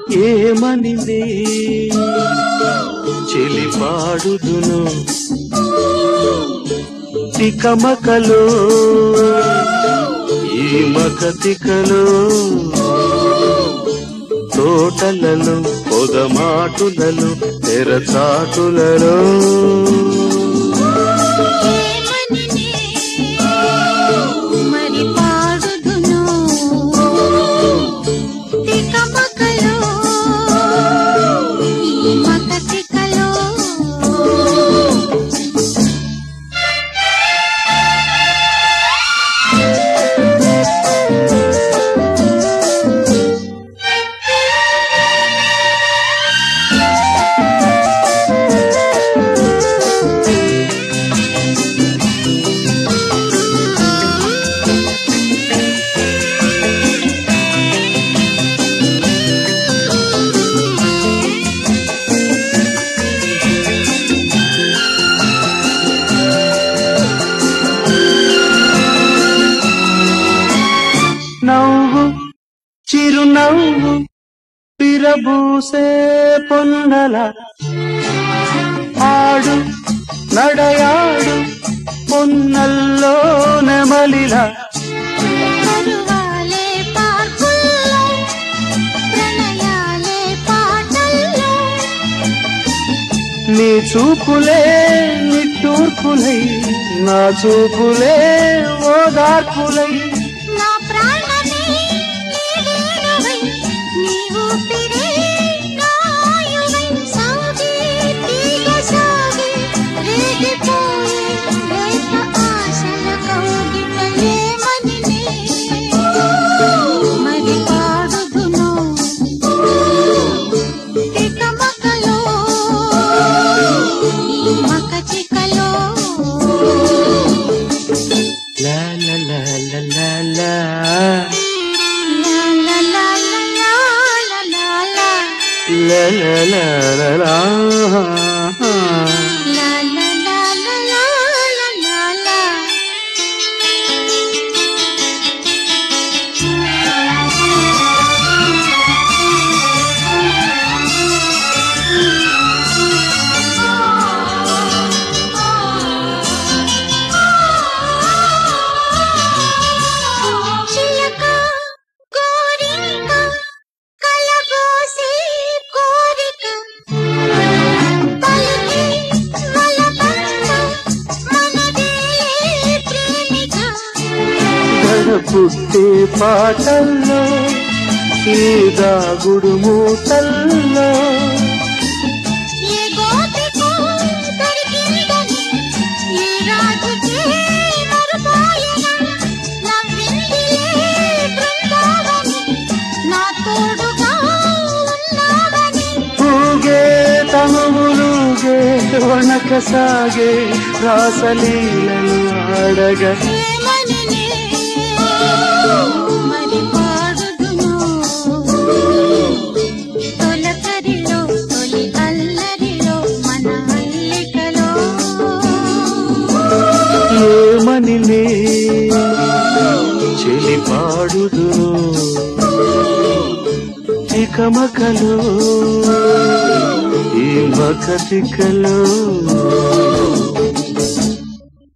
ఏమనింది చెలిపాడుదును తికమకలు ఈ మకతికలు తోటలలో పొదమాటులలో తెరచాటులలో ఏమనినే మరి పాడుదును తికమకలో ఈ మకతికలో నవ్వు చిరునవ్వు పిరబూసే పొన్నల ఆడు నడయాడు పొన్నల్లో నెమలిలా పరువాలే పార్కుల్లో ప్రణయాలే పాటల్లో నీ చూపులే నిట్టూర్పులై నా చూపులే ఓదార్పులై నా ప్రాణమే నీవేనవై నీ ఊపిరే నాయువై సాగే తీగ సాగే రేగిపోయే రేప ఆశల కౌగిటలేమనినే మరి పాడుదును తికమకలో ఈ మకచికలో లా లా లా లా లా లా La la la la la la la la లా లా లా లా లా La la la la la la la la చిలక కోరిక కలబోసే కోరిక పలికి వలపంత మనదే ప్రేమిక గడపుట్టే పాటల్లో ఈ దాగుడు మూతల్లో ఏ గోపికో దొరికిందని ఏ రాజుకే మరుపోయెనా నవ్విందిలే బృందావని నా తోడుగా ఉన్నావని ఊగే తనువులుగే వణక సాగే రాసలీలలు ఆడగా ఏమననే మరి పాడుదును తొలకరిలో తొలి అల్లరిలో మన అల్లికలో ఏమని చెలి పాడుదును తికమకలు ఈ మకతికలు